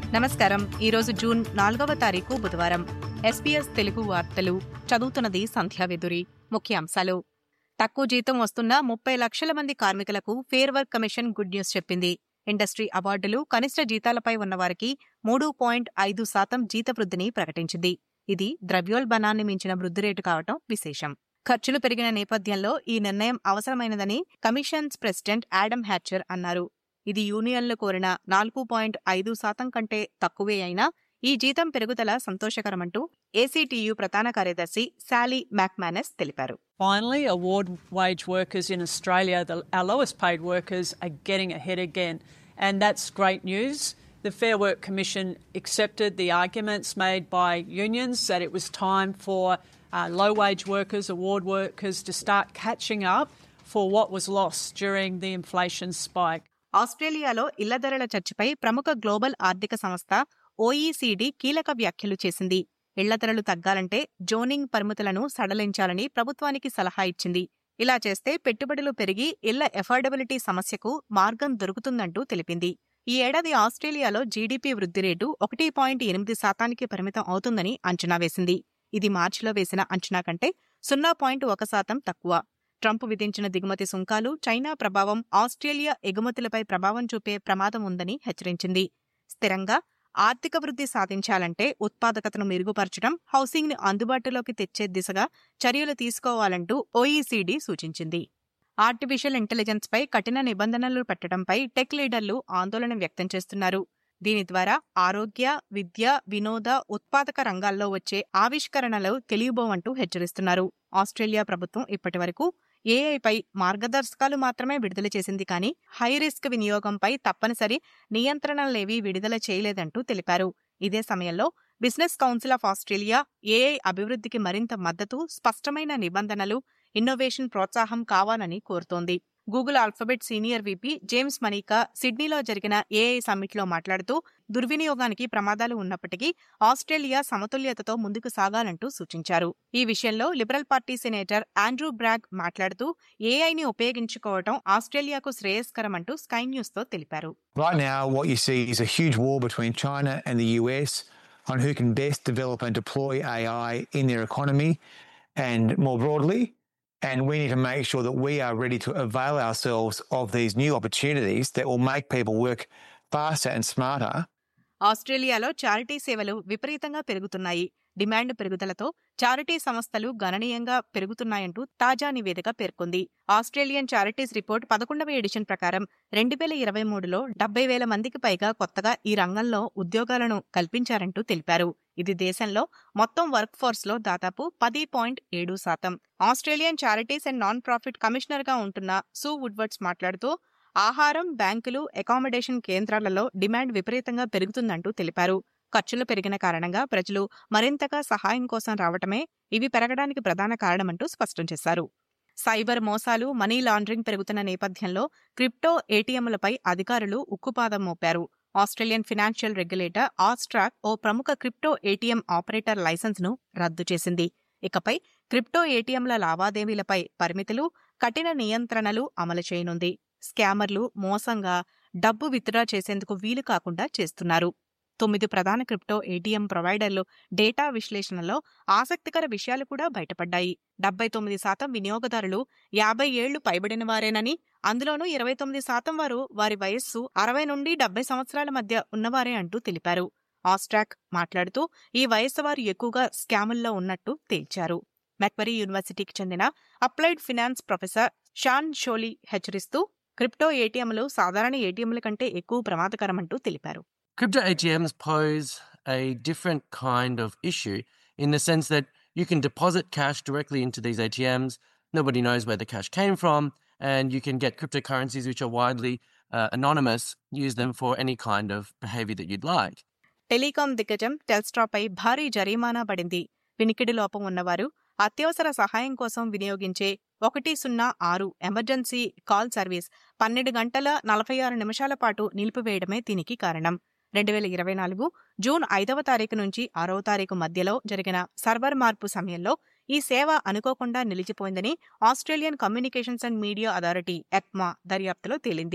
నమస్కారం ఈరోజు జూన్ నాలుగవ తారీఖు బుధవారం ఎస్పీఎస్ తెలుగు వార్తలు చదువుతున్నది సంధ్యావెదురి ముఖ్యాంశాలు తక్కువ జీతం వస్తున్న ముప్పై లక్షల మంది కార్మికులకు fair work commission good news చెప్పింది ఇండస్ట్రీ అవార్డులు కనిష్ట జీతాలపై ఉన్నవారికి మూడు పాయింట్ ఐదు శాతం జీత వృద్ధిని ప్రకటించింది ఇది ద్రవ్యోల్బణాన్ని మించిన వృద్ధి రేటు కావటం విశేషం ఖర్చులు పెరిగిన నేపథ్యంలో ఈ నిర్ణయం అవసరమైనదని కమిషన్స్ ప్రెసిడెంట్ యాడమ్ హ్యాచర్ అన్నారు ఇది యూనియన్లు కోరిన నాలుగు పాయింట్ ఐదు శాతం కంటే తక్కువే అయినా ఈ జీతం పెరుగుదల సంతోషకరమంటూ ఏసీటీయూ ప్రధాన కార్యదర్శి శాలీ మ్యాక్మానస్ తెలిపారు Finally, award wage workers in Australia, the, our lowest paid workers, are getting ahead again. And that's great news. The Fair Work Commission accepted the arguments made by unions that it was time for uh, low wage workers, award workers to start catching up for what was lost during the inflation spike. ఆస్ట్రేలియాలో ఇళ్ల ధరల చర్చపై ప్రముఖ global ఆర్థిక సంస్థ OECD కీలక వ్యాఖ్యలు చేసింది ఇళ్ల ధరలు తగ్గాలంటే జోనింగ్ పరిమితులను సడలించాలని ప్రభుత్వానికి సలహా ఇచ్చింది ఇలా చేస్తే పెట్టుబడులు పెరిగి ఇళ్ల ఎఫోర్డబిలిటీ సమస్యకు మార్గం దొరుకుతుందంటూ తెలిపింది ఈ ఏడాది ఆస్ట్రేలియాలో జీడీపీ వృద్ధి రేటు ఒకటి పాయింట్ ఎనిమిది శాతానికి పరిమితం అవుతుందని అంచనా వేసింది ఇది మార్చిలో వేసిన అంచనా కంటే సున్నా పాయింట్ ఒక శాతం తక్కువ ట్రంప్ విధించిన దిగుమతి సుంకాలు చైనా ప్రభావం ఆస్ట్రేలియా ఎగుమతులపై ప్రభావం చూపే ప్రమాదం ఉందని హెచ్చరించింది స్థిరంగా ఆర్థిక వృద్ధి సాధించాలంటే ఉత్పాదకతను మెరుగుపరచడం హౌసింగ్ని అందుబాటులోకి తెచ్చే దిశగా చర్యలు తీసుకోవాలంటూ ఓఈసీడీ సూచించింది ఆర్టిఫిషియల్ ఇంటెలిజెన్స్పై కఠిన నిబంధనలు పెట్టడంపై టెక్ లీడర్లు ఆందోళన వ్యక్తం చేస్తున్నారు దీని ద్వారా ఆరోగ్య విద్య వినోద ఉత్పాదక రంగాల్లో వచ్చే ఆవిష్కరణలు తెలియబోవంటూ హెచ్చరిస్తున్నారు ఆస్ట్రేలియా ప్రభుత్వం ఇప్పటివరకు ఏఐపై మార్గదర్శకాలు మాత్రమే విడుదల చేసింది కానీ హై రిస్క్ వినియోగంపై తప్పనిసరి నియంత్రణలేవీ విడుదల చేయలేదంటూ తెలిపారు ఇదే సమయంలో business council of Australia AI అభివృద్ధికి మరింత మద్దతు స్పష్టమైన నిబంధనలు ఇన్నోవేషన్ ప్రోత్సాహం కావాలని కోరుతోంది Google Alphabet senior VP James Manyika సిడ్నీలో జరిగిన ఏఐ సమ్మిట్లో మాట్లాడుతూ దుర్వినియోగానికి ప్రమాదాలు ఉన్నప్పటికీ ఆస్ట్రేలియా సమతుల్యతతో ముందుకు సాగాలంటూ సూచించారు ఈ విషయంలో Liberal party senator Andrew Bragg మాట్లాడుతూ ఏఐని ఉపయోగించుకోవడం ఆస్ట్రేలియాకు శ్రేయస్కరమంటూ స్కై న్యూస్తో తెలిపారు Right now, what you see is a huge war between China and the US on who can best develop and deploy AI in their economy and more broadly. And we need to make sure that we are ready to avail ourselves of these new opportunities that will make people work faster and smarter ఆస్ట్రేలియాలో charity సేవలు విపరీతంగా పెరుగుతున్నాయి demand పెరుగుదలతో charity సంస్థలు గణనీయంగా పెరుగుతున్నాయంటూ తాజా నివేదిక పేర్కొంది ఆస్ట్రేలియన్ చారిటీస్ రిపోర్ట్ పదకొండవ ఎడిషన్ ప్రకారం రెండు వేల ఇరవై మూడులో డెబ్బై వేల మందికి పైగా కొత్తగా ఈ రంగంలో ఉద్యోగాలను కల్పించారంటూ తెలిపారు ఇది దేశంలో మొత్తం వర్క్ ఫోర్స్ లో దాదాపు పది పాయింట్ ఏడు శాతం Australian charities and non profit commissioner గా ఉంటున్న సూ వుడ్వర్డ్స్ మాట్లాడుతూ ఆహారం బ్యాంకులు అకామిడేషన్ కేంద్రాలలో డిమాండ్ విపరీతంగా పెరుగుతుందంటూ తెలిపారు ఖర్చులు పెరిగిన కారణంగా ప్రజలు మరింతగా సహాయం కోసం రావటమే ఇవి పెరగడానికి ప్రధాన కారణమంటూ స్పష్టం చేశారు సైబర్ మోసాలు మనీ లాండరింగ్ పెరుగుతున్న నేపథ్యంలో క్రిప్టో ఏటీఎంలపై అధికారులు ఉక్కుపాదం మోపారు ఆస్ట్రేలియన్ ఫినాన్షియల్ రెగ్యులేటర్ ఆస్ట్రాక్ ఓ ప్రముఖ క్రిప్టో ఏటీఎం ఆపరేటర్ లైసెన్స్ను రద్దు చేసింది ఇకపై క్రిప్టో ఏటీఎంల లావాదేవీలపై పరిమితులు కఠిన నియంత్రణలు అమలు చేయనుంది స్కామర్లు మోసంగా డబ్బు విత్డ్రా చేసేందుకు వీలు కాకుండా చేస్తున్నారు తొమ్మిది ప్రధాన క్రిప్టో ఏటీఎం ప్రొవైడర్లు డేటా విశ్లేషణలో ఆసక్తికర విషయాలు కూడా బయటపడ్డాయి డెబ్బై తొమ్మిది శాతం వినియోగదారులు యాభై ఏళ్లు పైబడిన వారేనని అందులోనూ ఇరవై తొమ్మిది శాతం వారు వారి వయస్సు అరవై నుండి డెబ్బై సంవత్సరాల మధ్య ఉన్నవారే అంటూ తెలిపారు ఆస్ట్రాక్ మాట్లాడుతూ ఈ వయస్సు వారు ఎక్కువగా స్కాముల్లో ఉన్నట్టు తేల్చారు మెక్వరీ యూనివర్సిటీకి చెందిన applied finance professor Sean Foley హెచ్చరిస్తూ క్రిప్టో ఏటీఎంలు సాధారణ ఏటీఎంల కంటే ఎక్కువ ప్రమాదకరమంటూ తెలిపారు Crypto ATMs pose a different kind of issue in the sense that you can deposit cash directly into these ATMs. Nobody knows where the cash came from, and you can get cryptocurrencies which are widely uh, anonymous, use them for any kind of behavior that you'd like. Telecom దిగ్గజం టెల్స్ట్రాపై భారీ జరిమానా పడింది వినికిడి లోపం ఉన్నవారు అత్యవసర సహాయం కోసం వినియోగించే ఒకటి సున్నా ఆరు ఎమర్జెన్సీ కాల్ సర్వీస్ పన్నెండు గంటల నలభై ఆరు నిమిషాల పాటు నిలిపివేయడమే దీనికి కారణం రెండు వేల ఇరవై నాలుగు జూన్ ఐదవ తారీఖు నుంచి ఆరవ తారీఖు మధ్యలో జరిగిన సర్వర్ మార్పు సమయంలో ఈ సేవ అనుకోకుండా నిలిచిపోయిందని Australian communications and media authority ACMA దర్యాప్తులో తేలింది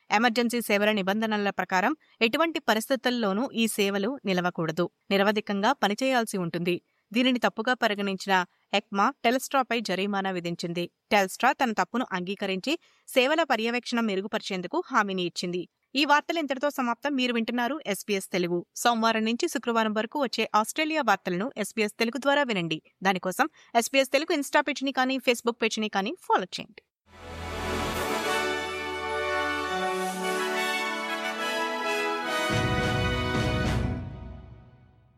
ఎమర్జెన్సీ సేవల నిబంధనల ప్రకారం ఎటువంటి పరిస్థితుల్లోనూ ఈ సేవలు నిలవకూడదు నిరవధికంగా పనిచేయాల్సి ఉంటుంది దీనిని తప్పుగా పరిగణించిన ఎక్మా టెల్స్ట్రాపై జరిమానా విధించింది టెల్స్ట్రా తన తప్పును అంగీకరించి సేవల పర్యవేక్షణ మెరుగుపరిచేందుకు హామీని ఇచ్చింది ఈ వార్తలు ఇంతటితో సమాప్తం మీరు వింటున్నారు ఎస్పీఎస్ తెలుగు సోమవారం నుంచి శుక్రవారం వరకు వచ్చే ఆస్ట్రేలియా వార్తలను ఎస్పీఎస్ తెలుగు ద్వారా వినండి దానికోసం ఎస్పీఎస్ తెలుగు ఇన్స్టా పేజ్ని కానీ ఫేస్బుక్ పేజ్ని కానీ ఫాలో చేయండి